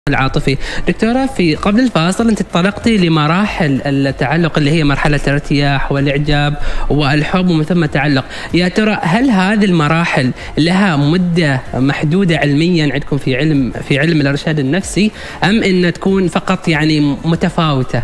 العاطفي دكتورة في قبل الفاصل أنت تطرقتي لمراحل التعلق اللي هي مرحلة الارتياح والإعجاب والحب ومن ثم التعلق يا ترى هل هذه المراحل لها مدة محدودة علميا عندكم في علم في علم الإرشاد النفسي أم أن تكون فقط يعني متفاوتة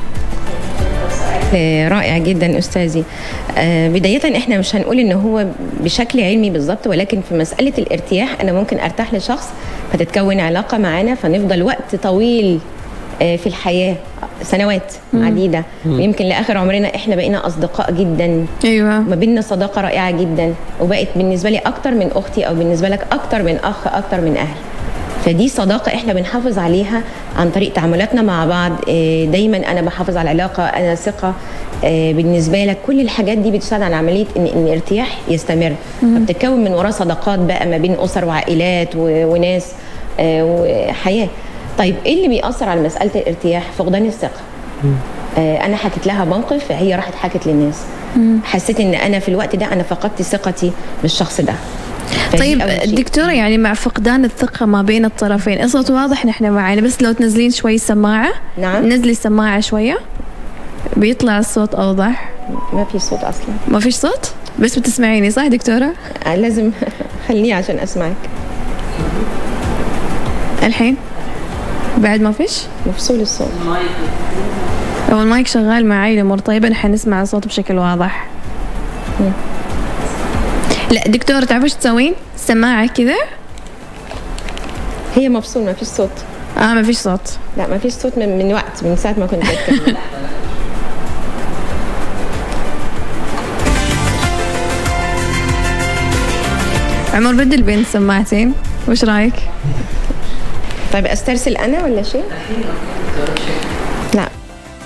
آه، رائع جدا استاذي آه، بدايه احنا مش هنقول ان هو بشكل علمي بالظبط ولكن في مساله الارتياح انا ممكن ارتاح لشخص فتتكون علاقه معانا فنفضل وقت طويل آه، في الحياه سنوات عديده ويمكن لاخر عمرنا احنا بقينا اصدقاء جدا ايوه ما بيننا صداقه رائعه جدا وبقت بالنسبه لي اكتر من اختي او بالنسبه لك اكتر من اخ اكتر من اهل فدي صداقة احنا بنحافظ عليها عن طريق تعاملاتنا مع بعض آه، دايما انا بحافظ على العلاقة انا ثقة آه، بالنسبة لك كل الحاجات دي بتساعد على عملية ان ان الارتياح يستمر فبتتكون من وراه صداقات بقى ما بين اسر وعائلات و- وناس آه، وحياة طيب ايه اللي بيأثر على مسألة الارتياح فقدان الثقة آه، انا حكيت لها موقف هي راحت حكت للناس حسيت ان انا في الوقت ده انا فقدت ثقتي بالشخص ده فدي طيب أول شيء. دكتورة يعني مع فقدان الثقة ما بين الطرفين الصوت واضح نحن معانا بس لو تنزلين شوي سماعة نعم. نزلي السماعة شوية بيطلع الصوت أوضح ما في صوت اصلا ما فيش صوت بس بتسمعيني صح دكتورة آه، لازم خليه عشان اسمعك الحين بعد ما فيش مفصول الصوت لو المايك شغال معي الأمور طيبة نحن نسمع الصوت بشكل واضح مم. لا دكتورة تعرفي ايش تسوين سماعة كذا هي مفصول ما فيش صوت اه ما فيش صوت لا ما فيش صوت من, من وقت من ساعه ما كنت بتكلم عمر بدل بين السماعتين وش رايك؟ طيب استرسل انا ولا شيء لا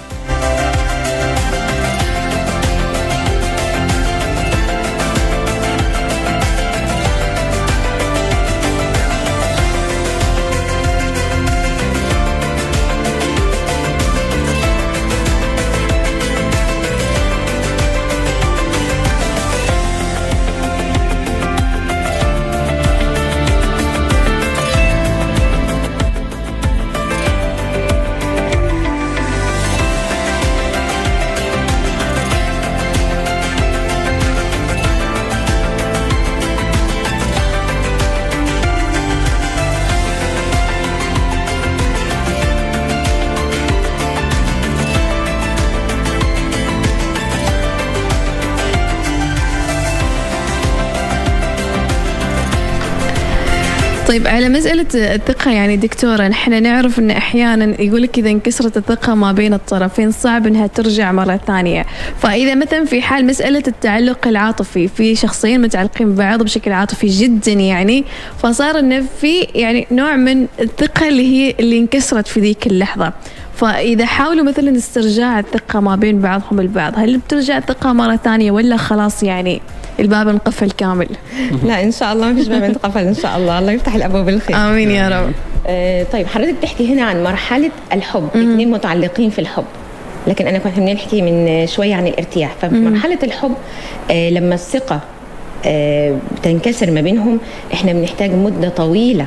طيب على مسألة الثقة يعني دكتورة نحن نعرف ان احيانا يقول لك اذا انكسرت الثقة ما بين الطرفين صعب انها ترجع مرة ثانية، فاذا مثلا في حال مسألة التعلق العاطفي في شخصين متعلقين ببعض بشكل عاطفي جدا يعني فصار انه في يعني نوع من الثقة اللي هي اللي انكسرت في ذيك اللحظة، فاذا حاولوا مثلا استرجاع الثقة ما بين بعضهم البعض، هل بترجع الثقة مرة ثانية ولا خلاص يعني الباب انقفل كامل؟ لا ان شاء الله ما فيش باب انقفل ان شاء الله الله يفتح الابواب بالخير امين يا رب. آه طيب حضرتك بتحكي هنا عن مرحله الحب اثنين متعلقين في الحب لكن انا كنت بنحكي من شويه عن الارتياح ففي مرحله الحب آه لما الثقه آه بتنكسر ما بينهم احنا بنحتاج مده طويله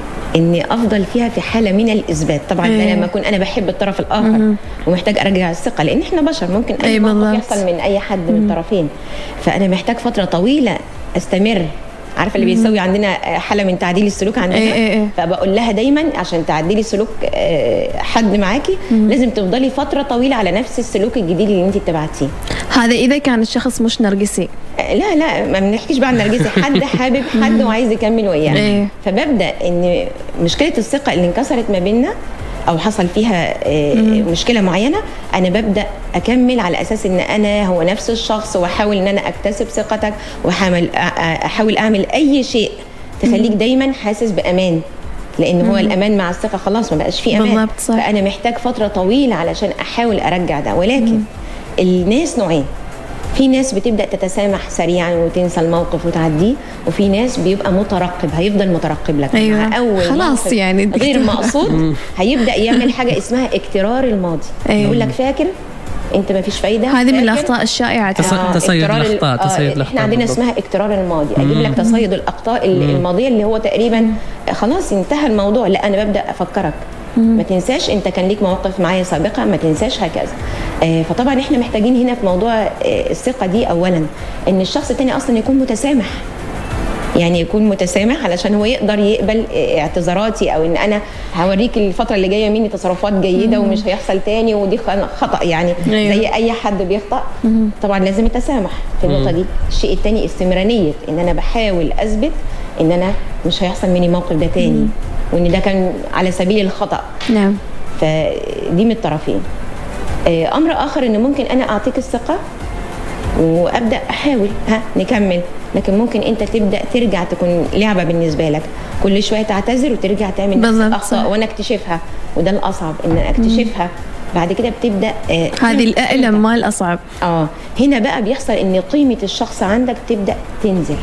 اني افضل فيها في حاله من الاثبات طبعا ده إيه. لما اكون انا بحب الطرف الاخر ومحتاج ارجع الثقه لان احنا بشر ممكن اي إيه موقف بالضبط. يحصل من اي حد من الطرفين فانا محتاج فتره طويله استمر عارفه اللي بيسوي عندنا حاله من تعديل السلوك عندنا إيه إيه إيه. فبقول لها دايما عشان تعدلي سلوك آه، حد معاكي لازم تفضلي فتره طويله على نفس السلوك الجديد اللي انت اتبعتيه هذا اذا كان الشخص مش نرجسي آه، لا لا ما بنحكيش بقى عن نرجسي حد حابب حد وعايز يكمل وياه إيه. فببدا ان مشكله الثقه اللي انكسرت ما بيننا او حصل فيها آه، مشكله معينه انا ببدا اكمل على اساس ان انا هو نفس الشخص واحاول ان انا اكتسب ثقتك واحاول أ- أ- احاول اعمل اي شيء تخليك دايما حاسس بامان لان هو الامان مع الثقه خلاص ما بقاش فيه امان بالضبط، صح. فانا محتاج فتره طويله علشان احاول ارجع ده ولكن الناس نوعين في ناس بتبدا تتسامح سريعا وتنسى الموقف وتعديه وفي ناس بيبقى مترقب هيفضل مترقب لك أيوة. مع اول خلاص موقف يعني غير الدكتور- مقصود هيبدا يعمل حاجه اسمها اكترار الماضي أيوة. يقول لك فاكر انت ما فيش فايده هذه من فاكر؟ الاخطاء الشائعه تص- ترى. تصيد اكترار ال- الأخطاء، آه، تصيد الأخطاء احنا عندنا بالضبط. اسمها اكترار الماضي اجيب لك تصيد الاخطاء ال- الماضيه اللي هو تقريبا خلاص انتهى الموضوع لا انا ببدا افكرك ما تنساش انت كان ليك مواقف معايا سابقه ما تنساش هكذا آه، فطبعا احنا محتاجين هنا في موضوع آه، الثقه دي اولا ان الشخص التاني اصلا يكون متسامح يعني يكون متسامح علشان هو يقدر يقبل اعتذاراتي او ان انا هوريك الفتره اللي جايه مني تصرفات جيده ومش هيحصل تاني ودي خ- خطا يعني أيوة. زي اي حد بيخطا طبعا لازم التسامح في النقطه دي الشيء الثاني استمراريه ان انا بحاول اثبت ان انا مش هيحصل مني موقف ده تاني وان ده كان على سبيل الخطا نعم فدي من الطرفين آه، امر اخر ان ممكن انا اعطيك الثقه وابدا احاول ها نكمل لكن ممكن انت تبدا ترجع تكون لعبه بالنسبه لك كل شويه تعتذر وترجع تعمل نفس بالضبط، الاخطاء صح. وانا اكتشفها وده الاصعب ان أنا اكتشفها بعد كده بتبدا آه، هذه الألم ما الأصعب اه هنا بقى بيحصل ان قيمه الشخص عندك تبدا تنزل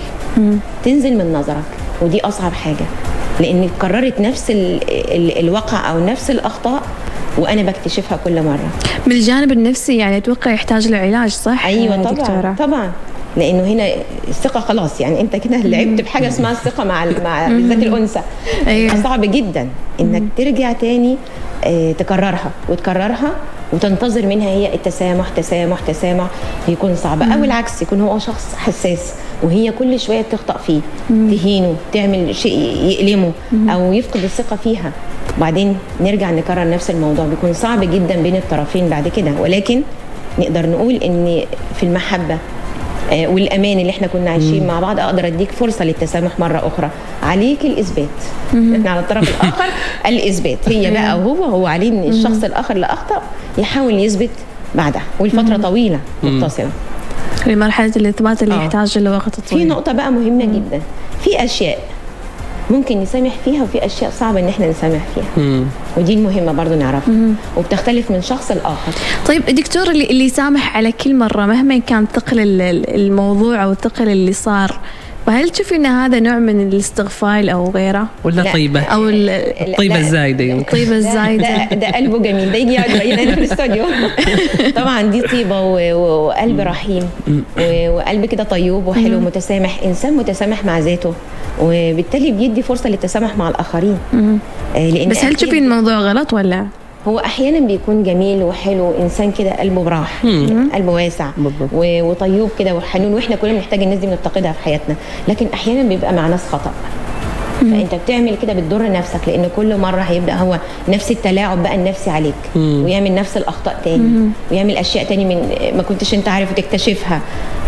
تنزل من نظرك ودي اصعب حاجه لان اتكررت نفس ال ال الواقع او نفس الاخطاء وانا بكتشفها كل مره من الجانب النفسي يعني أتوقع يحتاج لعلاج صح ايوه يا طبعا دكتورة؟ طبعا لانه هنا الثقه خلاص يعني انت كده لعبت بحاجه اسمها الثقه مع ال- مع بالذات الانثى أيوة. صعب جدا انك ترجع تاني آه، تكررها وتكررها وتنتظر منها هي التسامح تسامح تسامح يكون صعب او العكس يكون هو شخص حساس وهي كل شويه بتخطا فيه تهينه تعمل شيء يألمه او يفقد الثقه فيها وبعدين نرجع نكرر نفس الموضوع بيكون صعب جدا بين الطرفين بعد كده ولكن نقدر نقول ان في المحبه آه، والامان اللي احنا كنا عايشين مع بعض اقدر اديك فرصه للتسامح مره اخرى عليك الاثبات احنا على الطرف الاخر الاثبات هي بقى وهو هو عليه ان الشخص الاخر اللي اخطا يحاول يثبت بعدها والفتره طويله متصله لمرحلة الإثبات اللي آه. يحتاج له وقت في طويل نقطه بقى مهمه جدا في اشياء ممكن نسامح فيها وفي اشياء صعبه ان احنا نسامح فيها مم. ودي المهمه برضو نعرفها وبتختلف من شخص لاخر طيب دكتور اللي, اللي يسامح على كل مرة مهما كان ثقل ال- ال- الموضوع أو ثقل اللي صار فهل تشوفي ان هذا نوع من الاستغفال او غيره ولا لا. طيبه او ال- الطيبه لا. الزايده يمكن الطيبه الزايده ده, ده قلبه جميل ده يجي يقعد يبين لنا في الاستوديو طبعا دي طيبه و- و- وقلب رحيم و- وقلب كده طيوب وحلو متسامح انسان متسامح مع ذاته وبالتالي بيدي فرصه للتسامح مع الاخرين آه، لان بس هل أكيد تشوفي الموضوع غلط ولا هو احيانا بيكون جميل وحلو انسان كده قلبه براح قلبه واسع بالضبط. و- وطيوب كده وحنون واحنا كلنا بنحتاج الناس دي بنفتقدها في حياتنا لكن احيانا بيبقى مع ناس خطا فانت بتعمل كده بتضر نفسك لان كل مره هيبدا هو نفس التلاعب بقى النفسي عليك ويعمل نفس الاخطاء تاني ويعمل اشياء تاني من ما كنتش انت عارف تكتشفها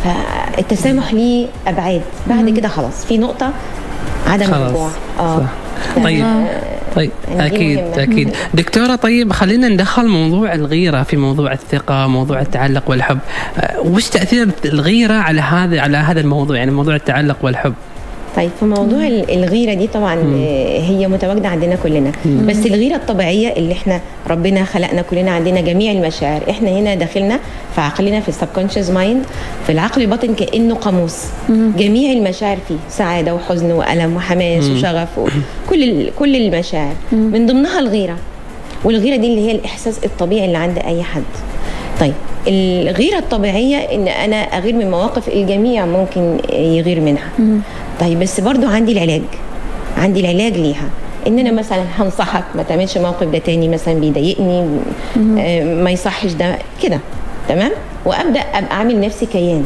فالتسامح ليه ابعاد بعد كده خلاص في نقطه عدم خلاص الرجوع صح طيب طيب يعني دي اكيد مهمة. اكيد دكتوره طيب خلينا ندخل موضوع الغيره في موضوع الثقه موضوع التعلق والحب أه، وش تاثير الغيره على هذا على هذا الموضوع يعني موضوع التعلق والحب طيب في موضوع ال- الغيره دي طبعا آه، هي متواجده عندنا كلنا بس الغيره الطبيعيه اللي احنا ربنا خلقنا كلنا عندنا جميع المشاعر احنا هنا داخلنا في عقلنا في السبكونشس مايند في العقل الباطن كانه قاموس جميع المشاعر فيه سعاده وحزن والم وحماس وشغف وكل ال- كل المشاعر من ضمنها الغيره والغيره دي اللي هي الاحساس الطبيعي اللي عند اي حد طيب الغيره الطبيعيه ان انا اغير من مواقف الجميع ممكن يغير منها طيب بس برضو عندي العلاج عندي العلاج ليها ان انا مثلا هنصحك ما تعملش الموقف ده تاني مثلا بيضايقني آه، ما يصحش ده كده تمام وابدا ابقى اعمل نفسي كيان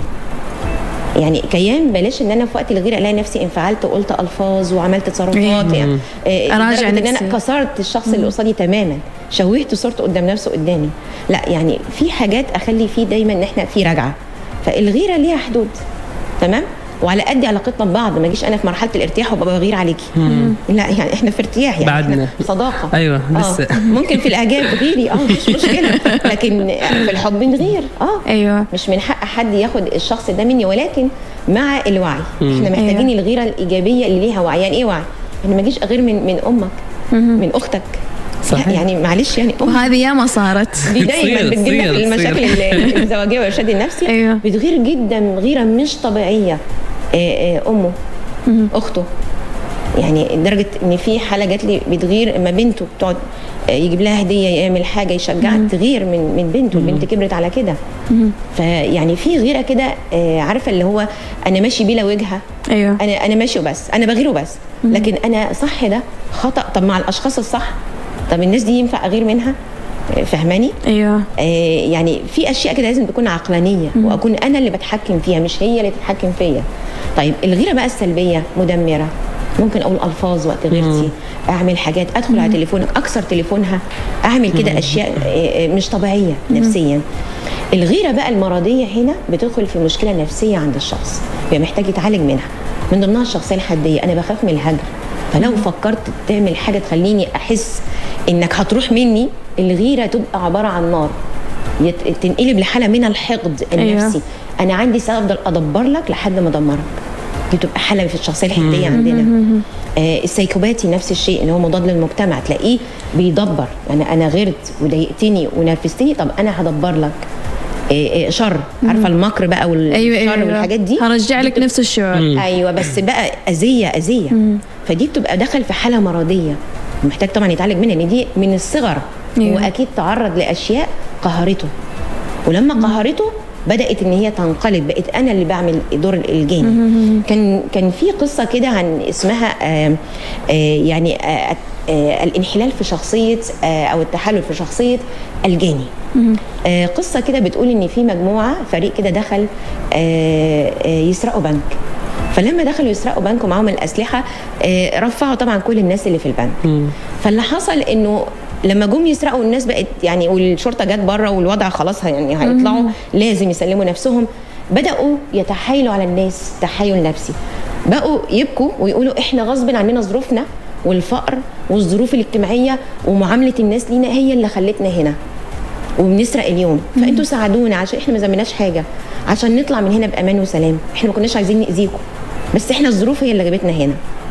يعني كيان بلاش ان انا في وقت الغيره الاقي نفسي انفعلت وقلت الفاظ وعملت تصرفات إيه. يعني آه، أراجع لدرجة ان نفسي. انا كسرت الشخص اللي قصادي تماما شوهت صورته قدام نفسه قدامي لا يعني في حاجات اخلي فيه دايما ان احنا في رجعه فالغيره ليها حدود تمام وعلى قد علاقتنا ببعض ما اجيش انا في مرحله الارتياح وابقى بغير عليكي لا يعني احنا في ارتياح يعني بعدنا. إحنا صداقه أيوة، آه. لسه. ممكن في الاعجاب غيري اه مش مشكله لكن في الحب نغير اه ايوه مش من حق حد ياخد الشخص ده مني ولكن مع الوعي احنا محتاجين أيوة. الغيره الايجابيه اللي ليها وعي يعني ايه وعي انا ما اجيش اغير من من امك من اختك صحيح. لا، يعني معلش يعني أم وهذه ياما صارت دي دايما تصير- بتجيب لنا تصير- في المشاكل تصير. ال- الزواجيه والارشاد النفسي أيوة. بتغير جدا غيره مش طبيعيه آه، آه، امه اخته يعني لدرجه ان في حاله جات لي بتغير اما بنته بتقعد آه، يجيب لها هديه يعمل حاجه يشجعها تغير من من بنته البنت كبرت على كده فيعني في غيره كده آه، عارفه اللي هو انا ماشي بلا وجهه ايوه انا انا ماشي وبس انا بغير وبس لكن انا صح ده خطا طب مع الاشخاص الصح طب الناس دي ينفع اغير منها فهماني ايوه آه يعني في اشياء كده لازم تكون عقلانيه واكون انا اللي بتحكم فيها مش هي اللي تتحكم فيا طيب الغيره بقى السلبيه مدمره ممكن اقول الفاظ وقت غيرتي اعمل حاجات ادخل على تليفونك اكسر تليفونها اعمل كده اشياء آه، آه، مش طبيعيه نفسيا الغيره بقى المرضيه هنا بتدخل في مشكله نفسيه عند الشخص بيبقى محتاج يتعالج منها من ضمنها الشخصيه الحديه انا بخاف من الهجر فلو فكرت تعمل حاجه تخليني احس انك هتروح مني الغيره تبقى عباره عن نار يت- تنقلب لحاله من الحقد النفسي أيوة. انا عندي سبب افضل ادبر لك لحد ما ادمرك دي بتبقى حاله في الشخصيه الحديه عندنا آه السيكوباتي نفس الشيء اللي هو مضاد للمجتمع تلاقيه بيدبر يعني انا غيرت وضايقتني ونرفزتني طب انا هدبر لك آه آه شر عارفه المكر بقى والشر ايوه ايوه والحاجات دي هرجع لك نفس الشعور ايوه بس بقى اذيه اذيه فدي بتبقى دخل في حاله مرضيه محتاج طبعا يتعالج منها لان دي من الصغر أيوة. هو اكيد تعرض لاشياء قهرته ولما قهرته بدات ان هي تنقلب بقيت انا اللي بعمل دور الجاني كان كان في قصه كده عن اسمها آه آه يعني آه آه الانحلال في شخصيه آه او التحلل في شخصيه الجاني آه قصه كده بتقول ان في مجموعه فريق كده دخل آه آه يسرقوا بنك فلما دخلوا يسرقوا بنك ومعاهم الاسلحه آه، رفعوا طبعا كل الناس اللي في البنك فاللي حصل انه لما جم يسرقوا الناس بقت يعني والشرطه جت بره والوضع خلاص يعني هيطلعوا لازم يسلموا نفسهم بداوا يتحايلوا على الناس تحايل نفسي بقوا يبكوا ويقولوا احنا غصب عننا ظروفنا والفقر والظروف الاجتماعيه ومعامله الناس لينا هي اللي خلتنا هنا وبنسرق اليوم فانتوا ساعدونا عشان احنا ما ذنبناش حاجه عشان نطلع من هنا بامان وسلام احنا ما كناش عايزين ناذيكم بس احنا الظروف هي اللي جابتنا هنا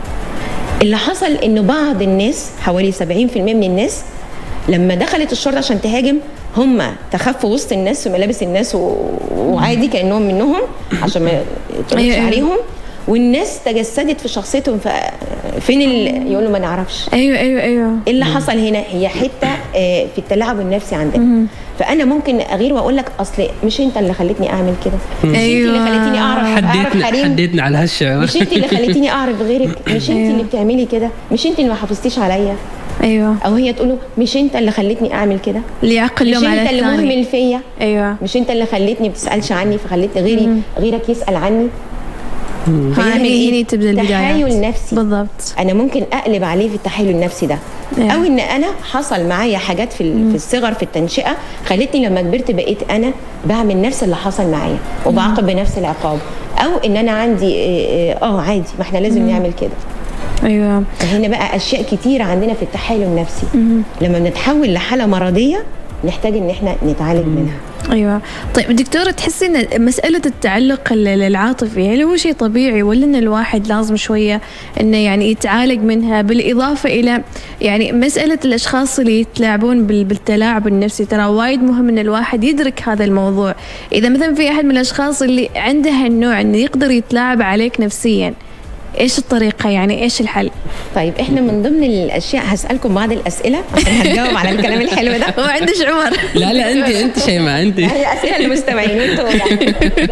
اللي حصل انه بعض الناس حوالي 70% من الناس لما دخلت الشرطه عشان تهاجم هم تخفوا وسط الناس في ملابس الناس و... وعادي كانهم منهم عشان ما يطلعش أيوة، أيوة. عليهم والناس تجسدت في شخصيتهم فين ال... يقولوا ما نعرفش ايوه ايوه ايوه ايه اللي حصل هنا هي حته آه، في التلاعب النفسي عندنا فانا ممكن اغير واقول لك اصل مش انت اللي خلتني اعمل كده مش انت اللي أيوة. خلتيني اعرف اعرف حديتنا حريم حديتنا على هالشعور مش انت اللي خلتيني اعرف غيرك مش انت اللي بتعملي كده مش انت اللي ما حافظتيش عليا ايوه او هي تقول له مش انت اللي خلتني اعمل كده اللي يعقل مش لهم على انت اللي الثاني مهمل فيا ايوه مش انت اللي خلتني بتسالش عني فخليت غيري غيرك يسال عني فيعمل هاي ايه؟ هنا تبدا البدايات تحايل نفسي بالضبط انا ممكن اقلب عليه في التحايل النفسي ده أيوة. او ان انا حصل معايا حاجات في ال- في الصغر في التنشئه خلتني لما كبرت بقيت انا بعمل نفس اللي حصل معايا وبعاقب بنفس العقاب او ان انا عندي اه آه، عادي ما احنا لازم نعمل كده ايوه فهنا بقى اشياء كتيره عندنا في التحايل النفسي لما بنتحول لحاله مرضيه نحتاج ان احنا نتعالج منها ايوه طيب دكتوره تحسي ان مساله التعلق ال- العاطفي هل هو شيء طبيعي ولا ان الواحد لازم شويه انه يعني يتعالج منها بالاضافه الى يعني مساله الاشخاص اللي يتلاعبون بال- بالتلاعب النفسي ترى وايد مهم ان الواحد يدرك هذا الموضوع اذا مثلا في احد من الاشخاص اللي عنده هالنوع انه يقدر يتلاعب عليك نفسيا ايش الطريقه يعني ايش الحل طيب احنا من ضمن الاشياء هسالكم بعض الاسئله عشان هتجاوب على الكلام الحلو ده هو عندش عمر لا لا انت انت شيماء انت هي اسئله للمستمعين انتوا يعني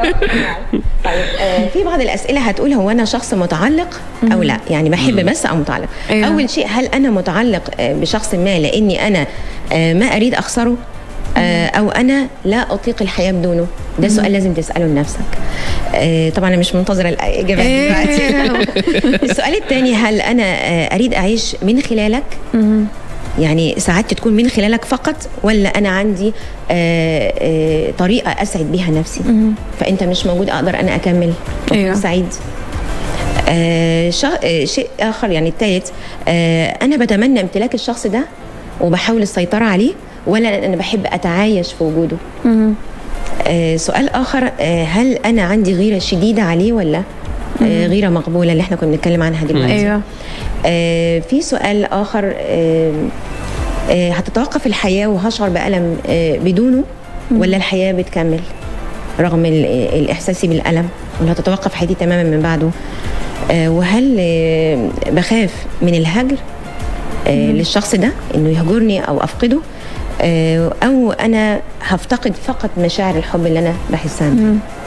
طيب آه، في بعض الاسئله هتقول هو انا شخص متعلق او لا يعني بحب بس او متعلق أيوة. اول شيء هل انا متعلق آه، بشخص ما لاني انا آه، ما اريد اخسره آه، او انا لا اطيق الحياه بدونه ده سؤال لازم تساله لنفسك آه، طبعا انا مش منتظره الاجابه دلوقتي السؤال الثاني هل انا آه، اريد اعيش من خلالك يعني سعادتي تكون من خلالك فقط ولا انا عندي آه، آه، طريقه اسعد بيها نفسي فانت مش موجود اقدر انا اكمل وأكون أيوة. سعيد آه، شا- آه، شيء اخر يعني الثالث آه، انا بتمنى امتلاك الشخص ده وبحاول السيطره عليه ولا انا بحب اتعايش في وجوده آه، سؤال اخر آه، هل انا عندي غيره شديده عليه ولا آه، غيره مقبوله اللي احنا كنا بنتكلم عنها دلوقتي ايوه آه، في سؤال آخر آه، آه، هتتوقف الحياة وهشعر بألم آه، بدونه ولا الحياة بتكمل رغم ال- الإحساس بالألم ولا هتتوقف حياتي تماما من بعده آه، وهل آه، بخاف من الهجر آه، للشخص ده إنه يهجرني أو أفقده آه، أو أنا هفتقد فقط مشاعر الحب اللي أنا بحسها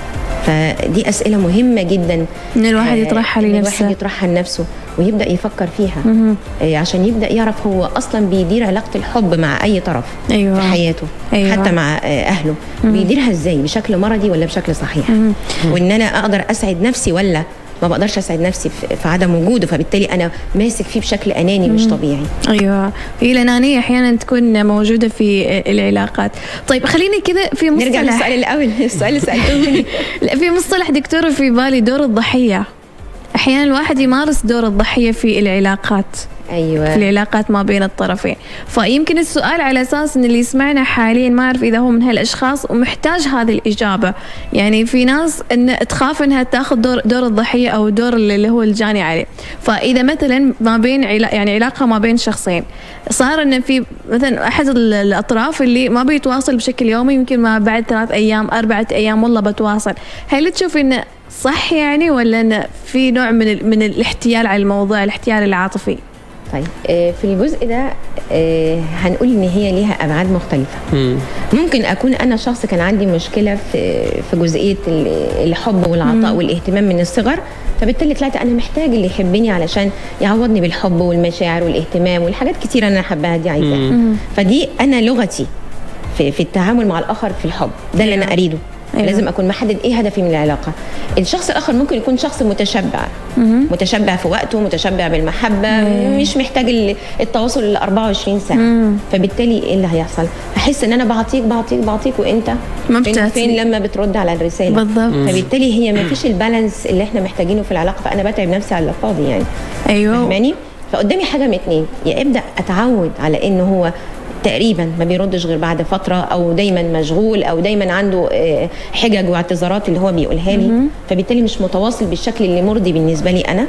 فدي اسئله مهمه جدا ان الواحد آه، يطرحها إن لنفسه الواحد يطرحها لنفسه ويبدا يفكر فيها آه، عشان يبدا يعرف هو اصلا بيدير علاقه الحب مع اي طرف أيوة. في حياته أيوة. حتى مع آه، اهله بيديرها ازاي بشكل مرضي ولا بشكل صحيح وان انا اقدر اسعد نفسي ولا ما بقدرش اسعد نفسي في في عدم وجوده فبالتالي انا ماسك فيه بشكل اناني مش طبيعي ايوه هي الانانيه احيانا تكون موجوده في العلاقات طيب خليني كذا في مصطلح نرجع للسؤال الاول السؤال اللي سالتوني لا في مصطلح دكتوره في بالي دور الضحيه احيانا الواحد يمارس دور الضحيه في العلاقات ايوه في العلاقات ما بين الطرفين فيمكن السؤال على اساس ان اللي يسمعنا حاليا ما اعرف اذا هو من هالاشخاص ومحتاج هذه الاجابه يعني في ناس ان تخاف انها تاخذ دور دور الضحيه او دور اللي هو الجاني عليه فاذا مثلا ما بين علا يعني علاقه ما بين شخصين صار ان في مثلا احد ال- الاطراف اللي ما بيتواصل بشكل يومي يمكن ما بعد ثلاث ايام اربعه ايام والله بتواصل هل تشوف انه صح يعني ولا انه في نوع من ال- من الاحتيال على الموضوع الاحتيال العاطفي طيب آه، في الجزء ده آه، هنقول ان هي ليها ابعاد مختلفه مم. ممكن اكون انا شخص كان عندي مشكله في في جزئيه ال- الحب والعطاء والاهتمام من الصغر فبالتالي طلعت انا محتاج اللي يحبني علشان يعوضني بالحب والمشاعر والاهتمام والحاجات كتير انا حباها دي عايزاها فدي انا لغتي في, في التعامل مع الاخر في الحب ده اللي انا أيوة. اريده أيوة. لازم اكون محدد ايه هدفي من العلاقه الشخص الاخر ممكن يكون شخص متشبع متشبع في وقته متشبع بالمحبه مش محتاج ال- التواصل ال 24 ساعه فبالتالي ايه اللي هيحصل احس ان انا بعطيك بعطيك بعطيك وانت ما فين, بتعطي. فين لما بترد على الرساله بالضبط. فبالتالي هي ما فيش البالانس اللي احنا محتاجينه في العلاقه فانا بتعب نفسي على الفاضي يعني ايوه فاهماني فقدامي حاجه من اتنين يا ابدا اتعود على ان هو تقريبا ما بيردش غير بعد فتره او دايما مشغول او دايما عنده آه، حجج واعتذارات اللي هو بيقولها لي فبالتالي مش متواصل بالشكل اللي مرضي بالنسبه لي انا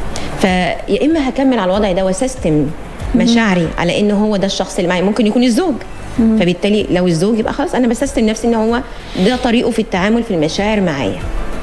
فيا اما هكمل على الوضع ده وسيستم مشاعري على ان هو ده الشخص اللي معايا ممكن يكون الزوج فبالتالي لو الزوج يبقى خلاص انا بسيستم نفسي ان هو ده طريقه في التعامل في المشاعر معايا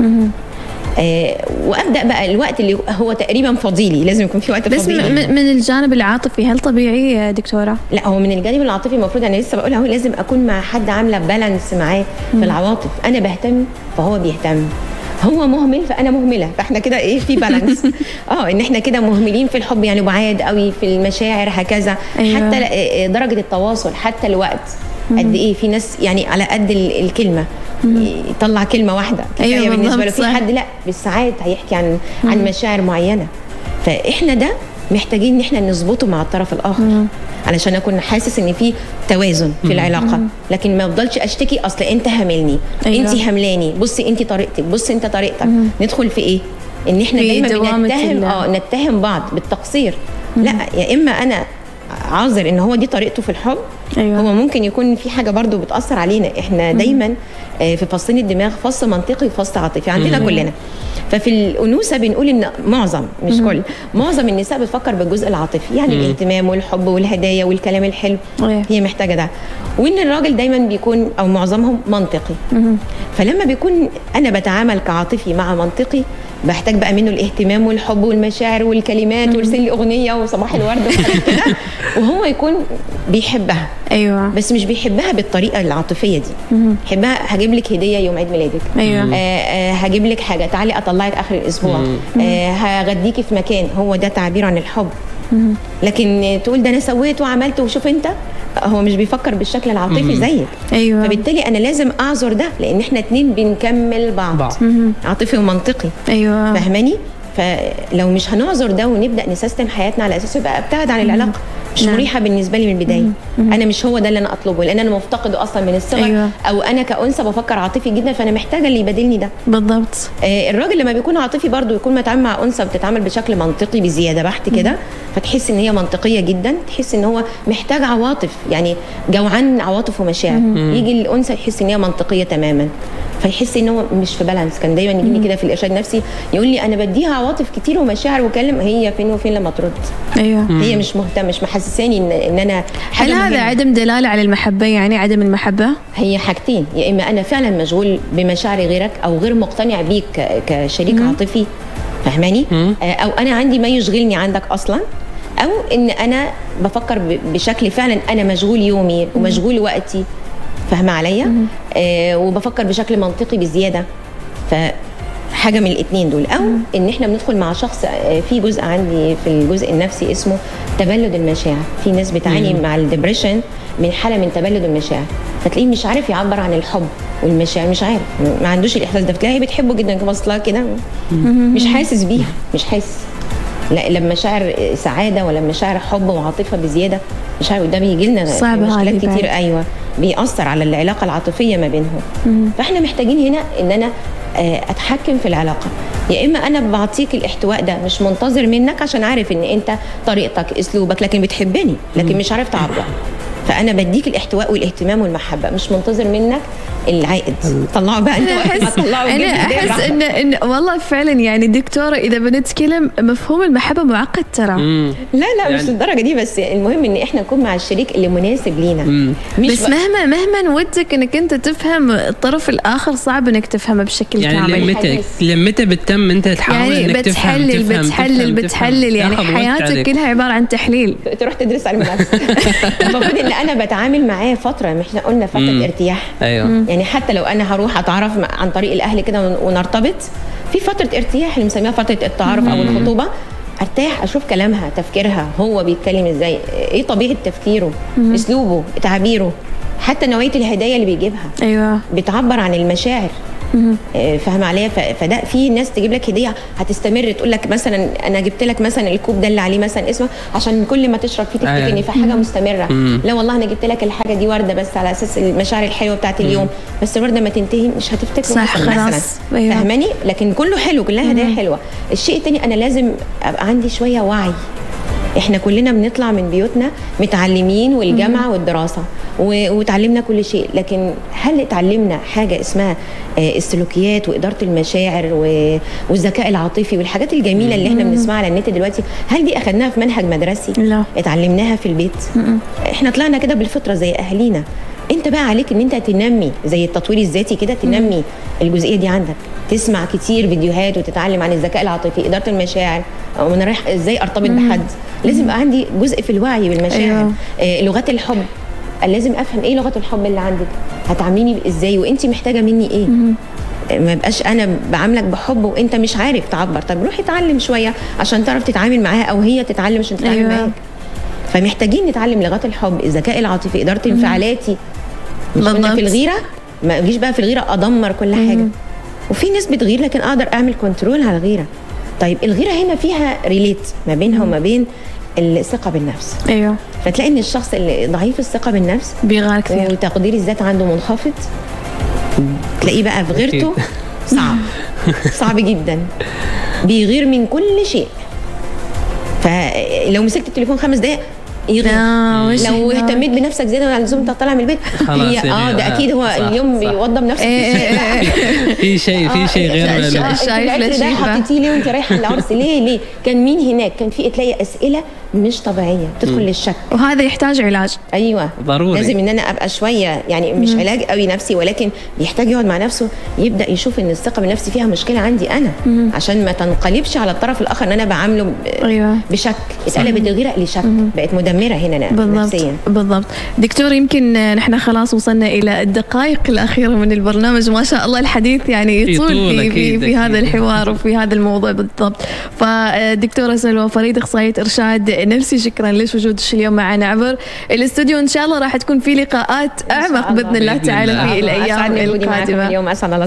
آه وابدا بقى الوقت اللي هو تقريبا فضيلي لازم يكون في وقت بس فضيلي م- من الجانب العاطفي هل طبيعي يا دكتوره؟ لا هو من الجانب العاطفي المفروض انا لسه بقول اهو لازم اكون مع حد عامله بالانس معاه في العواطف انا بهتم فهو بيهتم هو مهمل فانا مهمله فاحنا كده ايه في بالانس اه ان احنا كده مهملين في الحب يعني بعاد قوي في المشاعر هكذا أيوة. حتى ل- آه، درجه التواصل حتى الوقت قد ايه في ناس يعني على قد ال- الكلمه يطلع كلمه واحده كفايه أيوة بالنسبه له بالضبط، في صح. حد لا بالساعات هيحكي عن عن مشاعر معينه فاحنا ده محتاجين ان احنا نظبطه مع الطرف الاخر علشان اكون حاسس ان في توازن في العلاقه لكن ما افضلش اشتكي اصل انت هملني أيوة. انت هملاني بصي انت طريقتك بصي انت طريقتك ندخل في ايه ان احنا في دايما دوامة بنتهم ال- اه نتهم بعض بالتقصير لا يا اما انا عاذر ان هو دي طريقته في الحب أيوة. هو ممكن يكون في حاجه برضو بتاثر علينا احنا دايما آه، في فصين الدماغ فص منطقي وفص عاطفي عندنا كلنا ففي الانوثه بنقول ان معظم مش كل معظم النساء بتفكر بالجزء العاطفي يعني الاهتمام والحب والهدايا والكلام الحلو أيوة. هي محتاجه ده وان الراجل دايما بيكون او معظمهم منطقي فلما بيكون انا بتعامل كعاطفي مع منطقي بحتاج بقى منه الاهتمام والحب والمشاعر والكلمات وارسل لي اغنيه وصباح الورد وحاجات كده وهو يكون بيحبها ايوه بس مش بيحبها بالطريقه العاطفيه دي يحبها هجيب لك هديه يوم عيد ميلادك أيوة. آه آه هجيب لك حاجه تعالي اطلعك اخر الاسبوع آه هغديكي في مكان هو ده تعبير عن الحب لكن تقول ده انا سويت وعملت وشوف انت هو مش بيفكر بالشكل العاطفي زيك ايوه فبالتالي انا لازم اعذر ده لان احنا اتنين بنكمل بعض, بعض. عاطفي ومنطقي ايوه فاهماني فلو مش هنعذر ده ونبدا نسيستم حياتنا على اساسه يبقى ابتعد عن العلاقه مش نعم. مريحه بالنسبه لي من البدايه انا مش هو ده اللي انا اطلبه لان انا مفتقده اصلا من الصغر أيوة. او انا كانثى بفكر عاطفي جدا فانا محتاجه اللي يبادلني ده بالضبط آه، الراجل لما بيكون عاطفي برضه يكون متعامل مع انثى بتتعامل بشكل منطقي بزياده بحت كده فتحس ان هي منطقيه جدا تحس ان هو محتاج عواطف يعني جوعان عواطف ومشاعر يجي الانثى يحس ان هي منطقيه تماما فيحس ان هو مش في بالانس كان دايما يجيني كده في الارشاد النفسي يقول لي انا بديها عواطف كتير ومشاعر وكلم هي فين وفين لما ترد ايوه هي مش مهتمه مش محسساني ان ان انا هل حاجة هذا مهمة. عدم دلاله على المحبه يعني عدم المحبه؟ هي حاجتين يا اما انا فعلا مشغول بمشاعر غيرك او غير مقتنع بيك ك- كشريك عاطفي فاهماني آه، او انا عندي ما يشغلني عندك اصلا او ان انا بفكر ب- بشكل فعلا انا مشغول يومي ومشغول وقتي فاهمه عليا آه وبفكر بشكل منطقي بزياده ف حاجه من الاثنين دول او ان احنا بندخل مع شخص آه، في جزء عندي في الجزء النفسي اسمه تبلد المشاعر في ناس بتعاني مع الدبريشن من حاله من تبلد المشاعر فتلاقيه مش عارف يعبر عن الحب والمشاعر مش عارف ما عندوش الاحساس ده فتلاقيها بتحبه جدا كده بص لها كده مش حاسس بيها مش حاسس لا لما مشاعر سعاده ولا مشاعر حب وعاطفه بزياده مش عارف ده بيجي لنا صعب مشكلات هذه كتير بعد. ايوه بيأثر على العلاقه العاطفيه ما بينهم فاحنا محتاجين هنا ان انا آه، اتحكم في العلاقه يا اما انا بعطيك الاحتواء ده مش منتظر منك عشان عارف ان انت طريقتك اسلوبك لكن بتحبني لكن مش عارف تعبر فانا بديك الاحتواء والاهتمام والمحبه مش منتظر منك العائد طلعوا بقى انت انا وقت ما احس تطلعوا انا الجبن ده احس براحتك. ان ان والله فعلا يعني دكتوره اذا بنتكلم مفهوم المحبه معقد ترى مم. لا لا مش يعني- للدرجه دي بس المهم ان احنا نكون مع الشريك اللي مناسب لينا مم. مش بس بقى- مهما مهما ودك انك انت تفهم الطرف الاخر صعب انك تفهمه بشكل يعني كامل لمتى حديث. لمتى بتتم انت تحاول يعني انك تفهم بتحلل تفهم بتحلل تفهم بتحلل يعني تاخذ وقت حياتك عليك. كلها عباره عن تحليل تروح تدرس علم النفس المفروض ان انا بتعامل معاه فتره ما احنا قلنا فتره مم. ارتياح ايوه يعني حتى لو انا هروح اتعرف مع- عن طريق الاهل كده ون- ونرتبط في فتره ارتياح اللي بنسميها فتره التعارف او الخطوبه ارتاح اشوف كلامها تفكيرها هو بيتكلم ازاي ايه طبيعه تفكيره اسلوبه تعبيره حتى نوعيه الهدايا اللي بيجيبها ايوه بتعبر عن المشاعر آه، فاهمه عليا ف- فده في ناس تجيب لك هديه هتستمر تقول لك مثلا انا جبت لك مثلا الكوب ده اللي عليه مثلا اسمه عشان كل ما تشرب فيه أيوة. تفتكرني في حاجه مستمره مم. لا والله انا جبت لك الحاجه دي ورده بس على اساس المشاعر الحلوه بتاعت اليوم بس الورده ما تنتهي مش هتفتكر صح، خلاص. أيوة. فاهماني لكن كله حلو كلها هدايا حلوه الشيء التاني انا لازم ابقى عندي شويه وعي احنا كلنا بنطلع من بيوتنا متعلمين والجامعه والدراسه و- وتعلمنا كل شيء لكن هل اتعلمنا حاجه اسمها آه، السلوكيات واداره المشاعر و- والذكاء العاطفي والحاجات الجميله اللي احنا بنسمعها على النت دلوقتي هل دي اخدناها في منهج مدرسي لا. اتعلمناها في البيت احنا طلعنا كده بالفطره زي اهالينا انت بقى عليك ان انت تنمي زي التطوير الذاتي كده تنمي الجزئيه دي عندك تسمع كتير فيديوهات وتتعلم عن الذكاء العاطفي اداره المشاعر او انا رايح ازاي ارتبط بحد لازم يبقى عندي جزء في الوعي بالمشاعر أيوة. آه لغات الحب لازم افهم ايه لغه الحب اللي عندك هتعامليني ازاي وانت محتاجه مني ايه ما يبقاش انا بعاملك بحب وانت مش عارف تعبر طب روح اتعلم شويه عشان تعرف تتعامل معاها او هي تتعلم عشان تتعامل أيوة. معاك فمحتاجين نتعلم لغات الحب الذكاء العاطفي اداره انفعالاتي مش قلنا بالضبط. في الغيره ما اجيش بقى في الغيره ادمر كل حاجه وفي ناس بتغير لكن اقدر اعمل كنترول على الغيره طيب الغيره هنا فيها ريليت ما بينها وما بين الثقه بالنفس ايوه فتلاقي ان الشخص اللي ضعيف الثقه بالنفس بيغار كثير وتقدير الذات عنده منخفض تلاقيه بقى في غيرته أكيد. صعب صعب جدا بيغير من كل شيء فلو مسكت التليفون خمس دقايق يغير آه، وش لو هناك؟ اهتميت بنفسك زياده عن اللزوم انت طالع من البيت خلاص هي يعني اه ده آه، اكيد هو صح، اليوم صح. بيوضب نفسه إيه، في شيء إيه، في شيء في شيء غير شا- ال- شا- شايف العطر ده لشيفة. حطيتيه ليه وانت رايحه العرس ليه ليه كان مين هناك كان في تلاقي اسئله مش طبيعيه تدخل للشك وهذا يحتاج علاج ايوه ضروري. لازم ان انا ابقى شويه يعني مش علاج قوي نفسي ولكن بيحتاج يقعد مع نفسه يبدا يشوف ان الثقه بالنفس فيها مشكله عندي انا عشان ما تنقلبش على الطرف الاخر ان انا بعامله ب- أيوة. بشك اتقلبت الغيره لشك بقت مدمره هنا أنا بالضبط نفسيا بالضبط دكتور يمكن نحن خلاص وصلنا الى الدقائق الاخيره من البرنامج ما شاء الله الحديث يعني يطول يطول في, في, أكيد، في هذا أكيد. الحوار وفي هذا الموضوع بالضبط فدكتوره سلوى فريد اخصائيه ارشاد نفسي شكرا لك وجودك اليوم معنا عبر الاستوديو ان شاء الله راح تكون في لقاءات اعمق الله. باذن الله بإذن تعالى الله. في الايام أسعدني وجودي معكم القادمه اليوم اسعد الله